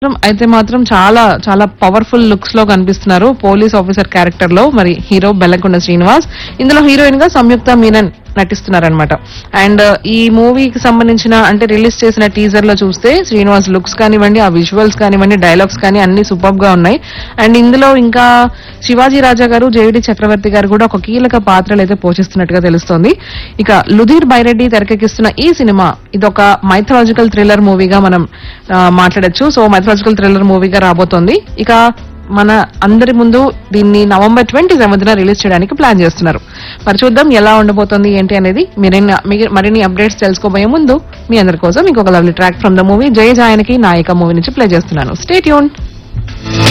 అయితే మాత్రం చాలా చాలా పవర్ఫుల్ లుక్స్ లో కనిపిస్తున్నారు పోలీస్ ఆఫీసర్ క్యారెక్టర్ లో మరి హీరో బెల్లంకొండ శ్రీనివాస్ ఇందులో హీరోయిన్ గా సంయుక్త మీనన్ నటిస్తున్నారనమాట అండ్ ఈ మూవీకి సంబంధించిన అంటే రిలీజ్ చేసిన టీజర్ లో చూస్తే శ్రీనివాస్ లుక్స్ కానివ్వండి ఆ విజువల్స్ కానివ్వండి డైలాగ్స్ కానీ అన్ని సూపర్ గా ఉన్నాయి అండ్ ఇందులో ఇంకా శివాజీ రాజా గారు జేడి చక్రవర్తి గారు కూడా ఒక కీలక పాత్రలు అయితే పోషిస్తున్నట్టుగా తెలుస్తోంది ఇక లుధీర్ బైరెడ్డి తెరకెక్కిస్తున్న ఈ సినిమా ఇదొక మైథలాజికల్ థ్రిల్లర్ మూవీగా మనం ఆ, మాట్లాడొచ్చు సో మైథలాజికల్ థ్రిల్లర్ మూవీగా రాబోతోంది ఇక మన అందరి ముందు దీన్ని నవంబర్ ట్వంటీ సెవెంత్ రిలీజ్ చేయడానికి ప్లాన్ చేస్తున్నారు మరి చూద్దాం ఎలా ఉండబోతోంది ఏంటి అనేది మీరైనా మీ- మరిన్ని అప్డేట్స్ తెలుసుకోబోయే ముందు మీ అందరి కోసం మీకు ఒక lovely track from the movie Jaya Janaki Nayaka movie నుంచి ప్లే చేస్తున్నాను స్టేట్ యూన్